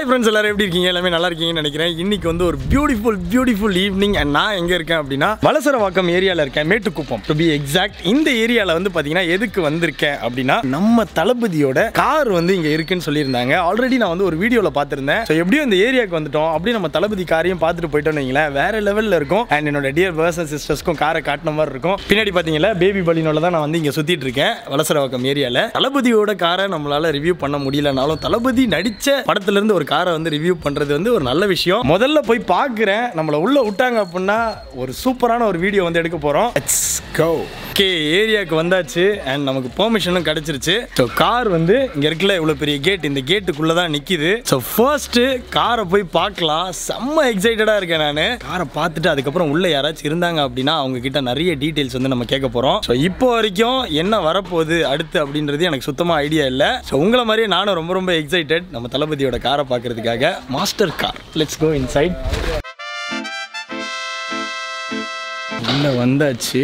Hi friends எல்லாரும் எப்படி இருக்கீங்க எல்லாமே நல்லா இருக்கீங்கன்னு நினைக்கிறேன் இன்னைக்கு வந்து ஒரு பியூட்டிஃபுல் பியூட்டிஃபுல் ஈவினிங் அண்ட் நான் எங்கே இருக்கேன் அப்படின்னா வலசரவாக்கம் ஏரியாவில் இருக்கேன் மேட்டுக்குப்பம் டு பி எக்ஸாக்ட் இந்த ஏரியாவில் வந்து பார்த்தீங்கன்னா எதுக்கு வந்திருக்கேன் அப்படின்னா நம்ம தளபதியோட கார் வந்து இங்கே இருக்குன்னு சொல்லியிருந்தாங்க ஆல்ரெடி நான் வந்து ஒரு வீடியோவில் பார்த்துருந்தேன் ஸோ எப்படியும் இந்த ஏரியாவுக்கு வந்துட்டோம் அப்படியே நம்ம தளபதி காரையும் பார்த்துட்டு போயிட்டோம்னு வைங்களேன் வேற லெவலில் இருக்கும் அண்ட் என்னோட டியர் பர்ஸ் அண்ட் சிஸ்டர்ஸ்க்கும் காரை காட்டின மாதிரி இருக்கும் பின்னாடி பார்த்தீங்களா பேபி பலினோட தான் நான் வந்து இங்கே சுற்றிட்டு இருக்கேன் வலசரவாக்கம் ஏரியாவில் தளபதியோட காரை நம்மளால ரிவ்யூ பண்ண முடியலனாலும் தளபதி நடிச்ச படத்துல இருந்து ஒரு காரை வந்து ரிவ்யூ பண்றது வந்து ஒரு நல்ல விஷயம் முதல்ல போய் பார்க்குறேன் நம்மளை உள்ள விட்டாங்க அப்படின்னா ஒரு சூப்பரான ஒரு வீடியோ வந்து எடுக்க போறோம் லெட்ஸ் கோ ஓகே ஏரியாவுக்கு வந்தாச்சு அண்ட் நமக்கு பெர்மிஷனும் கிடைச்சிருச்சு ஸோ கார் வந்து இங்கே இருக்குல்ல இவ்வளோ பெரிய கேட் இந்த கேட்டுக்குள்ளே தான் நிற்கிது ஸோ ஃபர்ஸ்ட்டு காரை போய் பார்க்கலாம் செம்ம எக்ஸைட்டடாக இருக்கேன் நான் காரை பார்த்துட்டு அதுக்கப்புறம் உள்ள யாராச்சும் இருந்தாங்க அப்படின்னா அவங்க கிட்ட நிறைய டீட்டெயில்ஸ் வந்து நம்ம கேட்க போகிறோம் ஸோ இப்போ வரைக்கும் என்ன வரப்போகுது அடுத்து அப்படின்றது எனக்கு சுத்தமாக ஐடியா இல்லை ஸோ உங்களை மாதிரியே நானும் ரொம்ப ரொம்ப எக்ஸைட்டட் நம்ம தளபதியோட காரை பார்க்கறதுக்காக master car let's go inside உள்ள வந்தாச்சு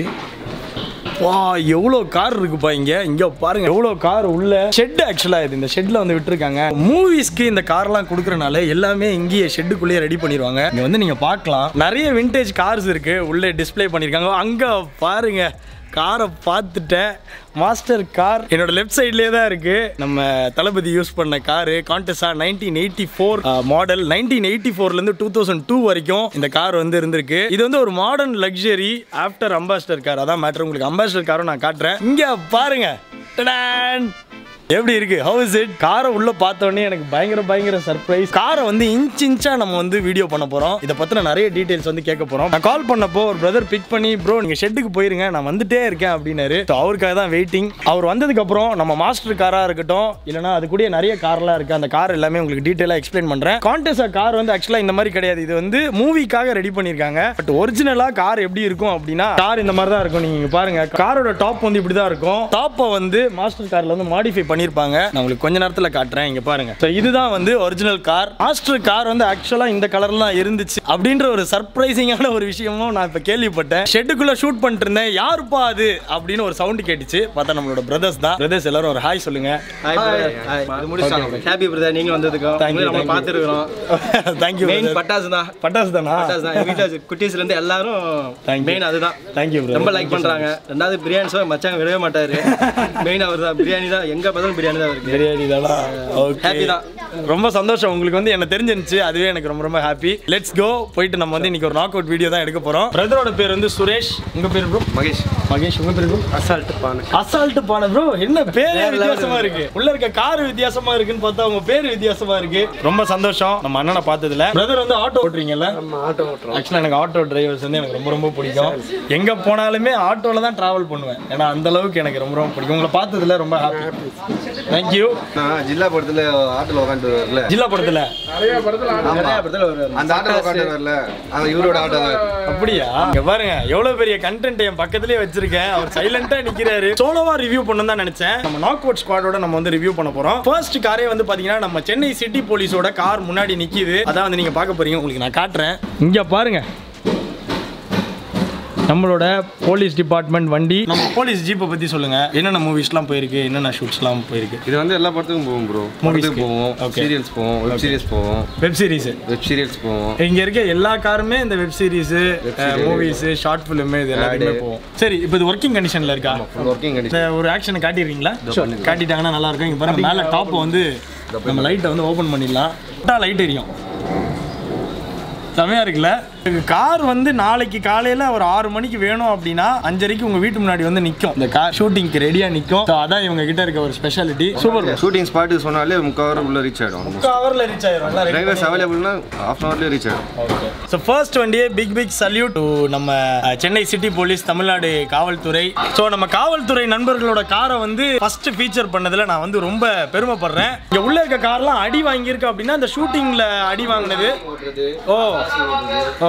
வா எவ்வளோ கார் இருக்குப்பா இங்க இங்க பாருங்க எவ்வளோ கார் உள்ள ஷெட் ஆக்சுவலா இது இந்த ஷெட்ல வந்து விட்டுருக்காங்க மூவிஸ்க்கு இந்த கார்லாம் கொடுக்கறனால எல்லாமே இங்கேயே ஷெட்டுக்குள்ளேயே ரெடி பண்ணிடுவாங்க இங்க வந்து நீங்க பார்க்கலாம் நிறைய விண்டேஜ் கார்ஸ் இருக்கு உள்ளே டிஸ்ப்ளே பண்ணிருக்காங்க அங்க பாருங்க காரை பார்த்துட்டேன் மாஸ்டர் கார் என்னோட லெஃப்ட் சைட்லேயே தான் இருக்கு நம்ம தளபதி யூஸ் பண்ண car Contessa nineteen eighty four model nineteen eighty ஃபோர்லேருந்து டூ தௌசண்ட் டூ வரைக்கும் இந்த கார் வந்து இருந்திருக்கு இது வந்து ஒரு modern luxury after Ambassador car அதான் மேட்ரு உங்களுக்கு அம்பாஸ்டர் காரும் நான் காட்டுறேன் இங்க பாருங்க டடான். எப்படி இருக்கு ஹவு இஸ் இட் காரை உள்ள பார்த்த உடனே எனக்கு பயங்கர பயங்கர சர்ப்ரைஸ் காரை வந்து இன்ச் இன்ச்சா நம்ம வந்து வீடியோ பண்ண போறோம் இதை பத்தின நிறைய டீடைல்ஸ் வந்து கேட்க போறோம் நான் கால் பண்ணப்போ ஒரு பிரதர் பிக் பண்ணி ப்ரோ நீங்க ஷெட்டுக்கு போயிருங்க நான் வந்துட்டே இருக்கேன் அப்படின்னாரு So, அவருக்காக தான் வெயிட்டிங் அவர் வந்ததுக்கு அப்புறம் நம்ம மாஸ்டர் காரா இருக்கட்டும் இல்லனா அது கூட நிறைய கார்லாம் இருக்கு அந்த கார் எல்லாமே உங்களுக்கு டீடைலா எக்ஸ்பிளைன் பண்றேன் கான்டெஸ்ட் கார் வந்து ஆக்சுவலா இந்த மாதிரி கிடையாது இது வந்து மூவிக்காக ரெடி பண்ணிருக்காங்க பட் ஒரிஜினலா கார் எப்படி இருக்கும் அப்படின்னா கார் இந்த மாதிரி தான் இருக்கும் நீங்க இங்க பாருங்க காரோட டாப் வந்து இப்படி தான் இருக்கும் டாப்பை வந்து மாஸ்டர் கார்ல வந்து மாடிஃபை பண்ணிருப்பாங்க நான் உங்களுக்கு கொஞ்ச நேரத்துல காட்டுறேன் இங்க பாருங்க So, இதுதான் வந்து ஒரிஜினல் கார் மாஸ்டர் கார் வந்து ஆக்சுவலா இந்த கலர்ல தான் இருந்துச்சு அப்படின்ற ஒரு சர்ப்ரைசிங்கான ஒரு விஷயமும் நான் இப்ப கேள்விப்பட்டேன் ஷெட்டுக்குள்ள ஷூட் பண்ணிட்டு இருந்தேன் யாருப்பா அது அப்படின்னு ஒரு சவுண்ட் கேட்டுச்சு பார்த்தா நம்மளோட பிரதர்ஸ் தான் பிரதர்ஸ் எல்லாரும் ஒரு ஹாய் சொல்லுங்க ஹாய் பிரதர் ஹாய் இது முடிச்சிட்டாங்க ஹாப்பி பிரதர் நீங்க வந்ததுக்கும் Thank you, உங்களை நம்ம thank you. பார்த்துருக்கிறோம் தேங்க்யூ மெயின் பட்டாசு தான் பட்டாசு தானா பட்டாசு தான் எங்க வீட்டில் குட்டீஸ்ல இருந்து எல்லாரும் Thank you. மெயின் அதுதான் தேங்க்யூ ரொம்ப லைக் பண்றாங்க ரெண்டாவது பிரியாணி சோ மச்சாங்க விடவே மாட்டாரு மெயின் அவர் தான் பிரியாணி தான் எங்க பார்த்தாலும் பிரியாணி தான் இருக்கு பிரியாணி தானா ஓகே Happy தான். ரொம்ப சந்தோஷம் உங்களுக்கு வந்து என்ன தெரிஞ்சிருந்துச்சு அதுவே எனக்கு ரொம்ப ரொம்ப ஹாப்பி லெட்ஸ் கோ போயிட்டு நம்ம வந்து இன்னைக்கு ஒரு நாக் அவுட் வீடியோ தான் எடுக்க போறோம் பிரதரோட பேர் வந்து சுரேஷ் உங்க பேர் ப்ரோ மகேஷ் மகேஷ் உங்க பேர் ப்ரோ அசால்ட் பானு அசால்ட் பான ப்ரோ என்ன பேரே வித்தியாசமா இருக்கு உள்ள இருக்க கார் வித்தியாசமா இருக்குன்னு பார்த்தா உங்க பேர் வித்தியாசமா இருக்கு ரொம்ப சந்தோஷம் நம்ம அண்ணனை பார்த்ததுல பிரதர் வந்து ஆட்டோ ஓட்டுறீங்கல்ல ஆட்டோ ஓட்டுறோம் ஆக்சுவலாக எனக்கு ஆட்டோ டிரைவர்ஸ் வந்து எனக்கு ரொம்ப ரொம்ப பிடிக்கும் எங்கே போனாலுமே ஆட்டோவில் தான் ட்ராவல் பண்ணுவேன் ஏன்னா அந்த அளவுக்கு எனக்கு ரொம்ப ரொம்ப பிடிக்கும் உங்களை பார்த்ததுல ரொம்ப ஹாப்பி தேங்க்யூ நான் ஜில்லா படத்துல ஆட்டோல உட்காந்து வரல ஜில்லா படத்தில் நிறைய படத்துல வருவாரு அந்த ஆட்டோல உட்காந்து வரல அந்த இவரோட ஆட்டோ தான் அப்படியா இங்க பாருங்க எவ்வளவு பெரிய கண்டென்ட் என் பக்கத்துலயே வச்சிருக்கேன் அவர் சைலண்டா நிக்கிறாரு சோலோவா ரிவ்யூ பண்ணணும் தான் நினைச்சேன் நம்ம நாக் அவுட் ஸ்குவாடோட நம்ம வந்து ரிவ்யூ பண்ண போறோம் ஃபர்ஸ்ட் காரே வந்து பாத்தீங்கன்னா நம்ம சென்னை சிட்டி போலீஸோட கார் முன்னாடி நிக்குது அதான் வந்து நீங்க பார்க்க போறீங்க உங்களுக்கு நான் காட்டுறேன் இங்க பாருங்க நம்மளோட போலீஸ் டிபார்ட்மெண்ட் வண்டி நம்ம போலீஸ் ஜீப்பை பத்தி சொல்லுங்க என்னென்ன மூவிஸ்லாம் போயிருக்கு என்னென்ன ஷூட்ஸ்லாம் போயிருக்கு இது வந்து எல்லா படத்துக்கும் போவோம் ப்ரோ Movies மூவிஸ்க்கு போவோம் Okay. சீரியல்ஸ் போவோம் வெப் சீரிஸ் போவோம் வெப் சீரிஸ் வெப் சீரியல்ஸ் போவோம் இங்க இருக்க எல்லா காருமே இந்த web series series. Movies short film இது எல்லாத்தையுமே Ad. போகும் சரி இப்போ இது ஒர்க்கிங் கண்டிஷன்ல இருக்கா ஃபுல் ஒர்க்கிங் இந்த கண்டிஷன் ஒரு ஆக்ஷனை காட்டிடுறீங்களா காட்டிட்டாங்கன்னா நல்லா இருக்கும் இங்க பாருங்க மேல டாப் வந்து நம்ம லைட்டை வந்து ஓபன் பண்ணிடலாம் லைட் எரியும் செமையா இருக்குல்ல கார் வந்து நாளைக்கு காலையில ஒரு ஆறு மணிக்கு வேணும் அப்படின்னா அஞ்சரைக்கு உங்க வீட்டு முன்னாடி வந்து நிக்கும் இந்த கார் ஷூட்டிங்க்கு ரெடியா நிக்கும் So, அதான் இவங்க கிட்ட இருக்க ஒரு ஸ்பெஷாலிட்டி சூப்பர் ஷூட்டிங் ஸ்பாட் சொன்னாலே முக்கால் ஹவர் உள்ள ரீச் ஆயிடும் ஹவர்ல ரீச் ஆயிரும் டிரைவர்ஸ் அவைலபிள்னா ஹாஃப் அன் ஹவர்லேயே ரீச் ஆயிடும் ஸோ ஃபர்ஸ்ட் வண்டியே பிக் பிக் சல்யூட் டு நம்ம அஹ், சென்னை சிட்டி போலீஸ் தமிழ்நாடு காவல்துறை ஸோ நம்ம காவல்துறை நண்பர்களோட காரை வந்து ஃபர்ஸ்ட் ஃபீச்சர் பண்ணதுல நான் வந்து ரொம்ப பெருமைப்படுறேன் இங்க உள்ள இருக்க கார்லாம் அடி வாங்கியிருக்கு அப்படின்னா இந்த ஷூட்டிங்ல அடி வாங்கினது ஓ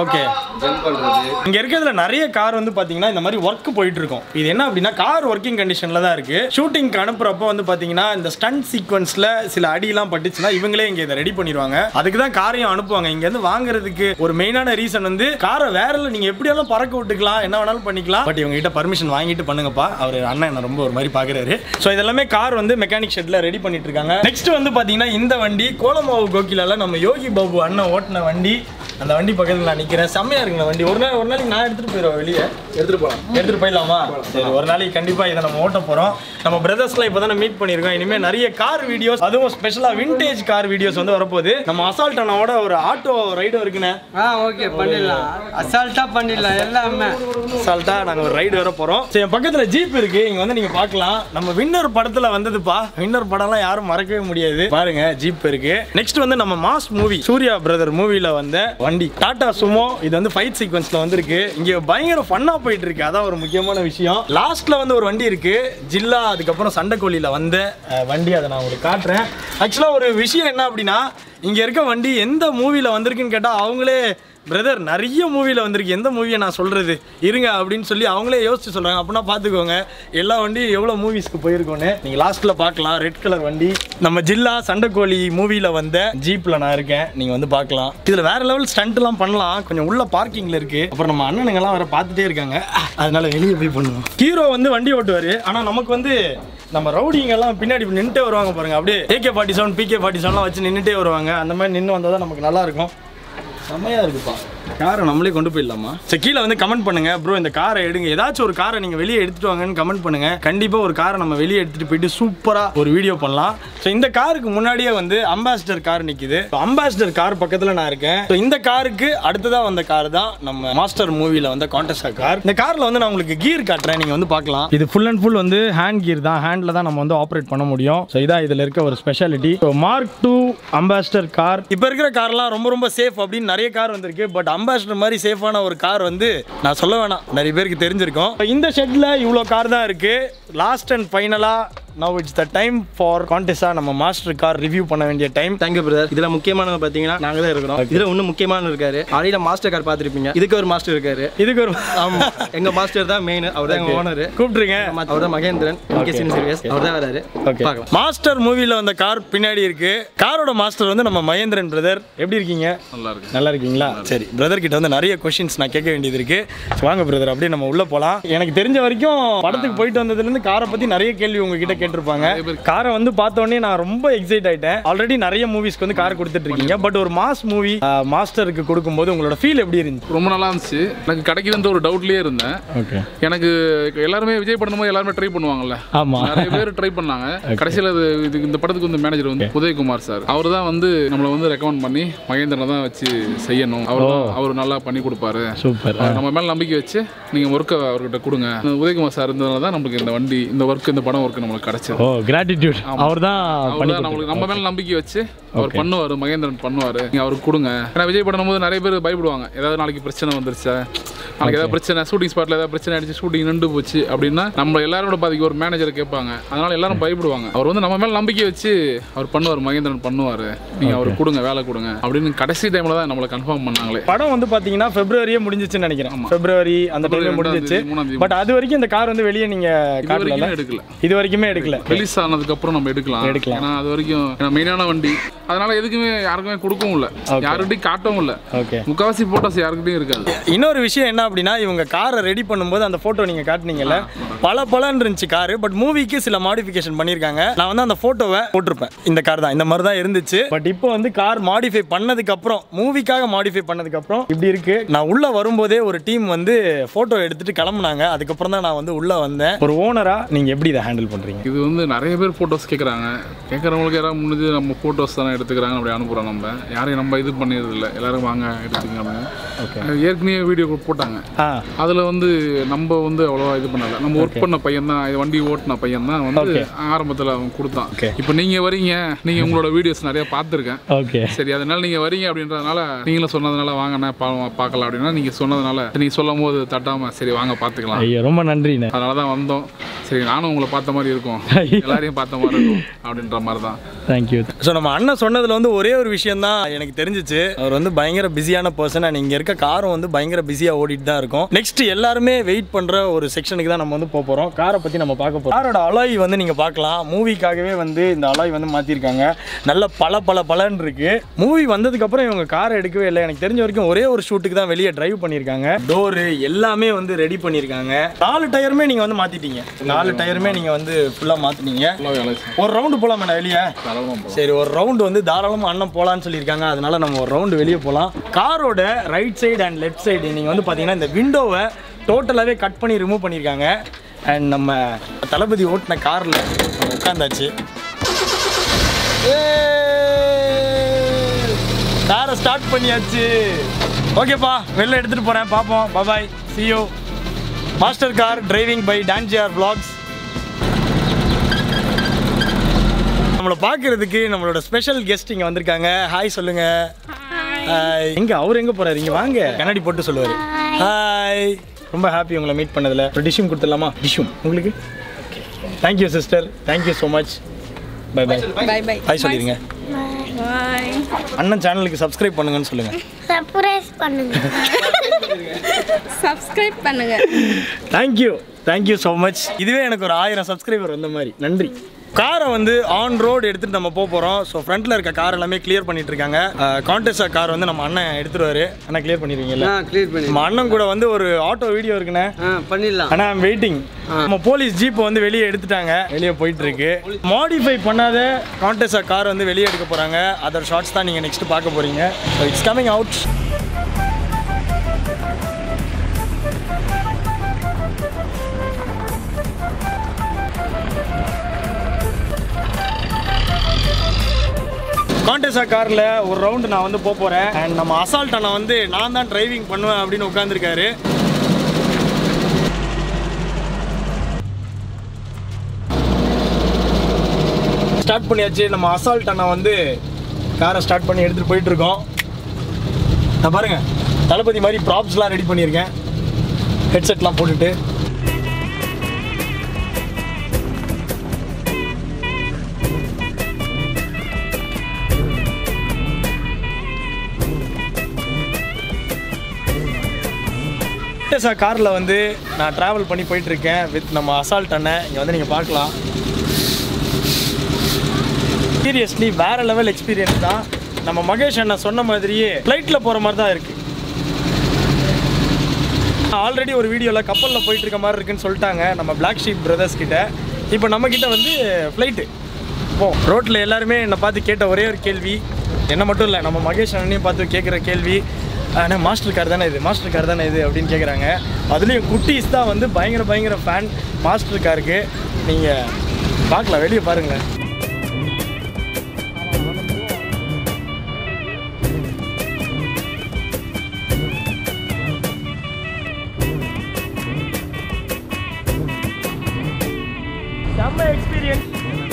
ஓகே ஜம்ப் பண்ணுறது இங்க இருக்கிறதுல நிறைய கார் வந்து பாத்தீங்கன்னா இந்த மாதிரி ஒர்க் போயிட்டு இருக்கும் இது என்ன அப்படின்னா கார் ஒர்க்கிங் கண்டிஷன்ல தான் இருக்கு ஷூட்டிங்க்கு அனுப்புறப்போ வந்து பாத்தீங்கன்னா இந்த ஸ்டண்ட் சீக்வன்ஸ்ல சில அடியெல்லாம் பட்டுச்சுன்னா இவங்களே இங்க இதை ரெடி பண்ணிடுவாங்க அதுக்கு தான் காரையும் அனுப்புவாங்க இங்க இருந்து வாங்குறதுக்கு ஒரு மெயினான ரீசன் வந்து காரை வேறல நீங்க எப்படியாலும் பறக்க விட்டுக்கலாம் என்ன வேணாலும் பண்ணிக்கலாம் பட் இவங்க கிட்ட பர்மிஷன் வாங்கிட்டு பண்ணுங்கப்பா அவர் அண்ணன் என்ன ரொம்ப ஒரு மாதிரி பாக்குறாரு ஸோ இதெல்லாமே கார் வந்து மெக்கானிக் ஷெட்ல ரெடி பண்ணிட்டு இருக்காங்க நெக்ஸ்ட் வந்து பாத்தீங்கன்னா இந்த வண்டி கோலமாவு கோகிலால நம்ம யோகி பாபு அண்ணன் ஓட்டின வண்டி அந்த வண்டி பக்கத்துல நான் நிக்கிறேன் செம்மையா இருக்குங்க வண்டி ஒரு நாள் ஒரு நாளைக்கு நான் எடுத்துட்டு போயிடுவேன் வெளியே எடுத்துட்டு போலாம் எடுத்துட்டு போயிடலாமா சரி ஒரு நாளைக்கு கண்டிப்பா இதை நம்ம ஓட்ட போறோம் நம்ம பிரதர்ஸ்லாம் இப்போ தானே மீட் பண்ணியிருக்கோம் இனிமே நிறைய கார் வீடியோஸ் அதுவும் ஸ்பெஷலா விண்டேஜ் கார் வீடியோஸ் வந்து வரப்போகுது நம்ம அசால்ட் அண்ணாவோட ஒரு ஆட்டோ ரைடும் இருக்குண்ணே ஆ ஓகே பண்ணிடலாம் அசால்ட்டாக பண்ணிடலாம் எல்லாமே அசால்ட்டா நாங்க ஒரு ரைடு வர போறோம் சரி என் பக்கத்துல ஜீப் இருக்கு இங்க வந்து நீங்க பார்க்கலாம் நம்ம வின்னர் படத்துல வந்ததுப்பா வின்னர் படம்லாம் யாரும் மறக்கவே முடியாது பாருங்க ஜீப் இருக்கு நெக்ஸ்ட் வந்து நம்ம மாஸ் மூவி சூர்யா பிரதர் மூவில வந்த வண்டி டாடா சுமோ இது வந்து ஃபைட் சீக்வன்ஸ்ல வந்திருக்கு இங்க பயங்கர ஃபன்னா போயிட்டு இருக்கு அதான் ஒரு முக்கியமான விஷயம் லாஸ்ட்ல வந்து ஒரு வண்டி இருக்கு ஜில்லா அதுக்கப்புறம் சண்டைக்கோழியில வந்த அஹ், வண்டி அதை நான் உங்களுக்கு காட்டுறேன் ஆக்சுவலா ஒரு விஷயம் என்ன அப்படின்னா இங்க இருக்க வண்டி எந்த மூவில வந்திருக்குன்னு கேட்டா அவங்களே பிரதர் நிறைய மூவியில் வந்திருக்கு எந்த மூவியை நான் சொல்கிறது இருங்க அப்படின்னு சொல்லி அவங்களே யோசிச்சு சொல்கிறாங்க அப்படின்னா பார்த்துக்கோங்க எல்லா வண்டியும் எவ்வளோ மூவிஸ்க்கு போயிருக்கோன்னு நீங்கள் லாஸ்ட்டில் பார்க்கலாம் ரெட் கலர் வண்டி நம்ம ஜில்லா சண்டைக்கோழி மூவியில் வந்த ஜீப்பில் நான் இருக்கேன் நீங்கள் வந்து பார்க்கலாம் இதில் வேற லெவல் ஸ்டண்ட்லாம் பண்ணலாம் கொஞ்சம் உள்ள பார்க்கிங்கில் இருக்குது அப்புறம் நம்ம அண்ணனுங்கெல்லாம் வேற பார்த்துட்டே இருக்காங்க அதனால வெளியே போய் பண்ணுவோம் ஹீரோ வந்து வண்டி ஓட்டுவார் ஆனால் நமக்கு வந்து நம்ம ரவுடிங்க எல்லாம் பின்னாடி நின்றுட்டே வருவாங்க பாருங்க அப்படியே AK forty seven PK forty செவன்லாம் வச்சு நின்றுட்டே வருவாங்க அந்த மாதிரி நின்று வந்தால் தான் நமக்கு நல்லா இருக்கும் செம்மையா இருக்குப்பா காரை நம்மளே கொண்டு போயிடலாமா சரி கீழே வந்து கமெண்ட் பண்ணுங்க ப்ரோ இந்த காரை எடுங்க ஏதாச்சும் ஒரு காரை நீங்க வெளியே எடுத்துட்டு வாங்கன்னு கமெண்ட் பண்ணுங்க கண்டிப்பா ஒரு காரை நம்ம வெளியே எடுத்துட்டு போயிட்டு சூப்பரா ஒரு வீடியோ பண்ணலாம் ஸோ இந்த காருக்கு முன்னாடியே வந்து அம்பாசிடர் கார் நிக்குது அம்பாசிடர் கார் பக்கத்துல நான் இருக்கேன் ஸோ இந்த காருக்கு அடுத்ததா வந்த கார் தான் நம்ம மாஸ்டர் மூவில வந்த கான்டெஸ்டா கார் இந்த கார்ல வந்து நான் உங்களுக்கு கீர் காட்டுறேன் நீங்க வந்து பார்க்கலாம் இது ஃபுல் அண்ட் ஃபுல் வந்து ஹேண்ட் கீர் தான் ஹேண்ட்ல தான் நம்ம வந்து ஆப்ரேட் பண்ண முடியும் ஸோ இதான் இதுல இருக்க ஒரு speciality so mark two Ambassador car இப்போ இருக்கிற கார்லாம் ரொம்ப ரொம்ப சேஃப் அப்படின்னு நிறைய கார் வந்திருக்கு பட் அம்பாசிடர் மாதிரி சேஃபான ஒரு கார் வந்து நான் சொல்ல வேணாம் நிறைய பேருக்கு தெரிஞ்சிருக்கும் இப்ப இந்த ஷெட்ல இவ்வளோ கார் தான் இருக்கு லாஸ்ட் அண்ட் ஃபைனலா now it's the time for Contessa நம்ம மாஸ்டர் கார் ரிவ்யூ பண்ண வேண்டிய டைம் தேங்க்யூ பிரதர் இதுல முக்கியமானது பாத்தீங்கன்னா நாங்க தான் இருக்கிறோம் இதுல இன்னும் முக்கியமான இருக்காரு ஆல்ரெடி மாஸ்டர் கார் பார்த்திருப்பீங்க இதுக்கு ஒரு மாஸ்டர் இருக்காரு இதுக்கு ஒரு ஆமா எங்க மாஸ்டர் தான் மெயின் அவர் தான் எங்க ஓனர் கூப்பிட்டுருங்க அவர் தான் மகேந்திரன் ஓகே சீரியஸ் அவர் தான் வராரு ஓகே பார்க்கலாம் மாஸ்டர் மூவில வந்த கார் பின்னாடி இருக்கு காரோட மாஸ்டர் வந்து நம்ம மகேந்திரன் பிரதர் எப்படி இருக்கீங்க நல்லா இருக்கு நல்லா இருக்கீங்களா சரி பிரதர் கிட்ட வந்து நிறைய கொஸ்டின்ஸ் நான் கேட்க வேண்டியது இருக்கு So, வாங்க பிரதர் அப்படியே நம்ம உள்ள போலாம் எனக்கு தெரிஞ்ச வரைக்கும் படத்துக்கு போயிட்டு வந்ததுல இருந்து காரை பத்தி நிறைய கேள்வி உங்ககிட்ட கேட்டிருப்பாங்க காரை வந்து பார்த்த உடனே நான் ரொம்ப எக்ஸைட் ஆயிட்டேன் ஆல்ரெடி நிறைய மூவிஸ்க்கு வந்து கார் கொடுத்துட்டு இருக்கீங்க பட் ஒரு மாஸ் மூவி மாஸ்டருக்கு கொடுக்கும்போது உங்களோட ஃபீல் எப்படி இருந்துச்சு ரொம்ப நல்லா இருந்துச்சு எனக்கு கிடைக்குதுன்ற ஒரு டவுட்லயே இருந்தேன் ஓகே எனக்கு எல்லாருமே விஜய் படம் போது எல்லாருமே ட்ரை பண்ணுவாங்கல்ல ஆமா நிறைய பேர் ட்ரை பண்ணாங்க கடைசியில் இது இதுக்கு இந்த படத்துக்கு வந்து மேனேஜர் வந்து உதயகுமார் சார் அவர் தான் வந்து நம்மளை வந்து ரெக்கமெண்ட் பண்ணி மகேந்திரனை தான் வச்சு செய்யணும் அவர் தான் அவர் நல்லா பண்ணி கொடுப்பாரு சூப்பர் அவர் நம்ம மேல நம்பிக்கை வச்சு நீங்க ஒர்க்கை அவர்கிட்ட கொடுங்க உதயகுமார் சார் இருந்ததுனால தான் நம்மளுக்கு இந்த வண்டி இந்த ஒர்க் இந்த படம் ஒர்க் நம்மளுக்கு கிடைச்சது ஓ கிராட்டிடியூட் அவர் தான் அவர் தான் நம்மளுக்கு நம்ம மேல நம்பிக்கை வச்சு அவர் பண்ணுவார் மகேந்திரன் பண்ணுவார் நீங்கள் அவருக்கு கொடுங்க ஏன்னா விஜய் படம் போது நிறைய பேர் பயப்படுவாங்க ஏதாவது நாளைக்கு பிரச்சனை வந்துருச்சா நாளைக்கு ஏதாவது பிரச்சனை ஷூட்டிங் ஸ்பாட்டில் ஏதாவது பிரச்சனை ஆயிடுச்சு ஷூட்டிங் நின்று போச்சு அப்படின்னா நம்ம எல்லாரோட பாதிக்கு ஒரு மேனேஜர் கேட்பாங்க அதனால எல்லாரும் பயப்படுவாங்க அவர் வந்து நம்ம மேல நம்பிக்கை வச்சு அவர் பண்ணுவார் மகேந்திரன் பண்ணுவார் நீங்கள் அவருக்கு கொடுங்க வேலை கொடுங்க அப்படின்னு கடைசி டைமில் தான் நம்மளை கன்ஃபார்ம் பண்ணாங்களே படம் வந்து பாத்தீங்கன்னா பிப்ரவரியே முடிஞ்சிச்சுன்னு நினைக்கிறேன் பிப்ரவரி அந்த டைம்ல ரெண்டாம் முடிஞ்சிச்சு தேதி, மூணாம் தேதி. பட் அது வரைக்கும் இந்த கார் வந்து வெளியே நீங்க இது காட்டல வரைக்கும் எடுக்கல இது வரைக்குமே எடுக்கல ரிலீஸ் ஆனதுக்கு அப்புறம் நம்ம எடுக்கலாம் எடுக்கலாம். ஏன்னா அது வரைக்கும் ஏன்னா மெயினான வண்டி அதனால எதுக்குமே யாருக்குமே கொடுக்கவும் இல்லை யாருக்கிட்டையும் காட்டவும் இல்லை ஓகே முக்காவாசி போட்டோஸ் யாருக்கிட்டையும் இருக்காது இன்னொரு விஷயம் என்ன அப்படின்னா இவங்க காரை ரெடி பண்ணும்போது அந்த போட்டோ நீங்க காட்டுனீங்கல்ல பல பலன்னு இருந்துச்சு கார் பட் மூவிக்கு சில மாடிஃபிகேஷன் பண்ணியிருக்காங்க நான் வந்து அந்த போட்டோவை போட்டிருப்பேன் இந்த கார் தான் இந்த மாதிரி தான் இருந்துச்சு பட் இப்போ வந்து கார் மாடிஃபை பண்ணதுக்கு அப்புறம் மூவிக்காக மாடிஃபை பண்ணதுக்கு அப்புறம் இப்படி இருக்கு நான் உள்ள வரும்போதே ஒரு டீம் வந்து போட்டோ எடுத்துட்டு கிளம்புனாங்க அதுக்கப்புறம் தான் நான் வந்து உள்ள வந்தேன் ஒரு ஓனரா நீங்க எப்படி இதை ஹேண்டில் பண்றீங்க இது வந்து நிறைய பேர் ஃபோட்டோஸ் கேட்குறாங்க கேட்குறவங்களுக்கு யாராவது முடிஞ்சு நம்ம ஃபோட்டோஸ் தானே எடுத்துக்கிறாங்க அப்படி அனுப்புகிறோம் நம்ம யாரையும் நம்ம இது பண்ணிடுறது இல்லை எல்லாரும் வாங்க எடுத்துக்கங்க அது ஏற்கனவே வீடியோ போட்டாங்க ஆ அதில் வந்து நம்ம வந்து அவ்வளோவா இது பண்ணல நம்ம ஒர்க் பண்ண பையன் தான் இது வண்டி ஓட்டின பையன் தான் வந்து ஆரம்பத்தில் அவன் கொடுத்தான் Okay. இப்போ நீங்கள் வரீங்க நீங்கள் உங்களோட வீடியோஸ் நிறைய பார்த்துருக்கேன் ஓகே சரி அதனால நீங்க வரீங்க அப்படின்றதுனால நீங்களும் சொன்னதுனால வாங்கண்ணே பா பார்க்கலாம் அப்படின்னா நீங்க சொன்னதுனால நீங்க சொல்லும் போது தட்டாம சரி வாங்க பார்த்துக்கலாம் ஐயோ ரொம்ப நன்றிண்ணே அதனால தான் வந்தோம் சரி நானும் உங்களை பார்த்த மாதிரி இருக்கும் எல்லாரையும் பார்த்த மாதிரி இருக்கும் அப்படின்ற மாதிரி தான் தேங்க்யூ ஸோ நம்ம அண்ணன் சொன்னதில் வந்து ஒரே ஒரு விஷயம் தான் எனக்கு தெரிஞ்சிச்சு அவர் வந்து பயங்கர பிஸியான பர்சன் அண்ட் இங்கே இருக்க காரும் வந்து பயங்கர பிஸியாக ஓடிட்டு தான் இருக்கும் நெக்ஸ்ட் எல்லாருமே வெயிட் பண்ணுற ஒரு செக்ஷனுக்கு தான் நம்ம வந்து போக போகிறோம் காரை பற்றி நம்ம பார்க்க போகிறோம் காரோட அலாய் வந்து நீங்கள் பார்க்கலாம் மூவிக்காகவே வந்து இந்த அலாய் வந்து மாற்றிருக்காங்க நல்ல பல பல பலன்னு இருக்கு மூவி வந்ததுக்கப்புறம் இவங்க காரை எடுக்கவே இல்லை எனக்கு தெரிஞ்ச வரைக்கும் ஒரே ஒரு ஷூட்டுக்கு தான் வெளியே டிரைவ் பண்ணியிருக்காங்க டோரு எல்லாமே வந்து ரெடி பண்ணியிருக்காங்க நாலு டயருமே நீங்கள் வந்து மாற்றிட்டீங்க நாலு டயருமே நீங்கள் வந்து ஃபுல்லாக மாற்றினீங்க ஃபுல்லாகவே அழைச்சி ஒரு ரவுண்டு போகலாமா வெளியே தாராளமாக போகலாம் சரி ஒரு ரவுண்டு வந்து தாராளமாக அண்ணன் போகலான்னு சொல்லியிருக்காங்க அதனால நம்ம ஒரு ரவுண்டு வெளியே போகலாம் காரோட right side and left side நீங்கள் வந்து பார்த்தீங்கன்னா இந்த விண்டோவை டோட்டலாகவே கட் பண்ணி ரிமூவ் பண்ணியிருக்காங்க அண்ட் நம்ம தளபதி ஓட்டின காரில் நம்ம உட்காந்தாச்சு காரை ஸ்டார்ட் பண்ணியாச்சு ஓகேப்பா வெளில எடுத்துகிட்டு போகிறேன் பார்ப்போம் பபாய் சியோ மாஸ்டர் கார் டிரைவிங் பை டான்ஜிஆர் vlogs நம்மளை பார்க்கறதுக்கு நம்மளோட ஸ்பெஷல் கெஸ்ட் இங்கே வந்திருக்காங்க ஹாய் சொல்லுங்க ஹாய் எங்க அவர் எங்க போறாரு இங்க வாங்க கண்ணாடி போட்டு சொல்லுவாரு ஹாய் ரொம்ப ஹாப்பி உங்களை மீட் பண்ணதுல ஒரு டிஷ்யூம் கொடுத்துடலாமா டிஷ்யூம் உங்களுக்கு thank you sister thank you so much bye bye bye bye hi சொல்லிடுங்க பாய் அண்ணன் சேனலுக்கு சப்ஸ்கிரைப் பண்ணுங்கன்னு சொல்லுங்க சர்ப்ரைஸ் பண்ணுங்க சப்ஸ்கிரைப் பண்ணுங்க தேங்க்யூ தேங்க்யூ ஸோ மச் இதுவே எனக்கு ஒரு ஆயிரம் சப்ஸ்கிரைபர் வந்த மாதிரி நன்றி காரை வந்து ஆன் ரோடு எடுத்துட்டு நம்ம போக போகிறோம் ஸோ ஃப்ரண்ட்டில் இருக்க கார் எல்லாமே கிளியர் பண்ணிட்டு இருக்காங்க கான்டெஸ்டா கார் வந்து நம்ம அண்ணன் எடுத்துருவாரு அண்ணா கிளியர் பண்ணிடுவீங்கல்ல ஆ கிளியர் பண்ணி நம்ம அண்ணன் கூட வந்து ஒரு ஆட்டோ வீடியோ இருக்குண்ணே ஆ பண்ணிடலாம் அண்ணா ஐம் வெயிட்டிங் நம்ம போலீஸ் ஜீப் வந்து வெளியே எடுத்துட்டாங்க வெளியே போயிட்டு இருக்கு மாடிஃபை பண்ணாத கான்டெஸ்டா கார் வந்து வெளியே எடுக்க போறாங்க அதர் ஷார்ட்ஸ் தான் நீங்க நெக்ஸ்ட் பார்க்க போறீங்க so it's coming out Contessa காரில் ஒரு ரவுண்டு நான் வந்து போக போகிறேன் அண்ட் நம்ம அசால்ட் அண்ணா வந்து நான் தான் டிரைவிங் பண்ணுவேன் அப்படின்னு உட்காந்துருக்காரு ஸ்டார்ட் பண்ணியாச்சு நம்ம அசால்ட் அண்ணா வந்து காரை ஸ்டார்ட் பண்ணி எடுத்துகிட்டு போயிட்டு இருக்கோம் நான் பாருங்க தளபதி மாதிரி ப்ராப்ஸ்லாம் ரெடி பண்ணியிருக்கேன் ஹெட்செட்லாம் போட்டுட்டு சார் காரில் வந்து நான் ட்ராவல் பண்ணி போயிட்டு இருக்கேன் வித் நம்ம அசால்ட் அண்ணன் இங்கே வந்து நீங்கள் பார்க்கலாம் சீரியஸ்லி வேற லெவல் எக்ஸ்பீரியன்ஸ் தான் நம்ம மகேஷ் அண்ணன் சொன்ன மாதிரியே ஃப்ளைட்டில் போகிற மாதிரி தான் இருக்குது ஆல்ரெடி ஒரு வீடியோவில் கப்பலில் போயிட்டு இருக்க மாதிரி இருக்குன்னு சொல்லிட்டாங்க நம்ம பிளாக் ஷீப் பிரதர்ஸ் கிட்ட இப்போ நம்ம கிட்ட வந்து ஃப்ளைட்டு போ ரோட்டில் எல்லாருமே என்னை பார்த்து கேட்ட ஒரே ஒரு கேள்வி என்ன மட்டும் இல்லை நம்ம மகேஷ் அண்ணனையும் பார்த்து கேட்குற கேள்வி அண்ணா மாஸ்டர் கார் தானே இது மாஸ்டர் கார் தானே இது அப்படின்னு கேட்குறாங்க அதுலேயும் குட்டீஸ் தான் வந்து பயங்கர பயங்கர ஃபேன் மாஸ்டர் காருக்கு நீங்கள் பார்க்கலாம் வெளியே பாருங்களேன் செம்ம எக்ஸ்பீரியன்ஸ்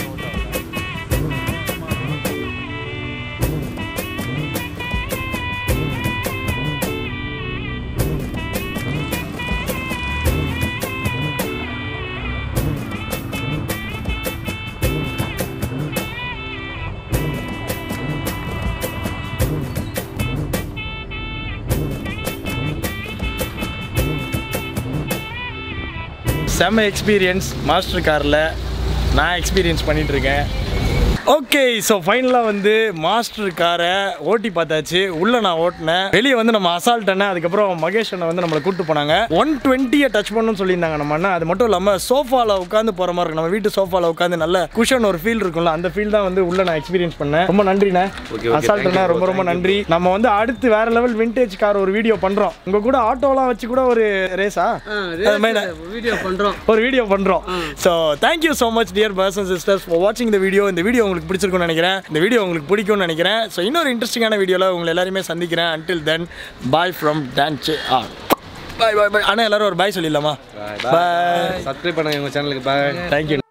செம்ம எக்ஸ்பீரியன்ஸ் மாஸ்டர் காரில் நான் எக்ஸ்பீரியன்ஸ் பண்ணிட்டு இருக்கேன் ஓகே ஸோ ஃபைனலாக வந்து மாஸ்டர் காரை ஓட்டி பார்த்தாச்சு உள்ளே நான் ஓட்டினேன் வெளியே வந்து நம்ம அசால்ட் அண்ணன் அதுக்கப்புறம் மகேஷ் அண்ணன் வந்து நம்மளை கூப்பிட்டு போனாங்க ஒன் டுவெண்ட்டியை டச் பண்ணணும்னு சொல்லியிருந்தாங்க நம்ம அண்ணன் அது மட்டும் இல்லாமல் சோஃபாவில் உட்காந்து போகிற மாதிரி இருக்கும் நம்ம வீட்டு சோஃபாவில் உட்காந்து நல்ல குஷன் ஒரு ஃபீல் இருக்கும்ல அந்த ஃபீல் தான் வந்து உள்ள நான் எக்ஸ்பீரியன்ஸ் பண்ணேன் ரொம்ப நன்றிண்ணே okay, அசால்ட் thank அண்ணா you, ரொம்ப ரொம்ப thank you. நன்றி நம்ம வந்து அடுத்து வேற லெவல் விண்டேஜ் கார் ஒரு வீடியோ பண்ணுறோம் உங்கள் கூட ஆட்டோலாம் வச்சு கூட ஒரு ரேஸா அது மாதிரி நான் வீடியோ பண்றோம் ஒரு வீடியோ பண்றோம் so thank you so much dear bros and sisters for வாட்சிங் இந்த வீடியோ இந்த வீடியோ உங்களுக்கு பிடிச்சிருக்கும்னு நினைக்கிறேன் இந்த வீடியோ உங்களுக்கு பிடிக்கும்னு நினைக்கிறேன் ஸோ இன்னொரு இன்ட்ரெஸ்டிங்கான வீடியோவில் உங்களை எல்லாருமே சந்திக்கிறேன் அன்டில் தென் பாய் ஃப்ரம் டான்ஸ் ஆ பாய் பாய் பாய் அண்ணா எல்லாரும் ஒரு பாய் சொல்லிடலாமா பாய் சப்ஸ்கிரைப் பண்ணுங்க உங்கள் சேனலுக்கு பாய் தேங்க்யூ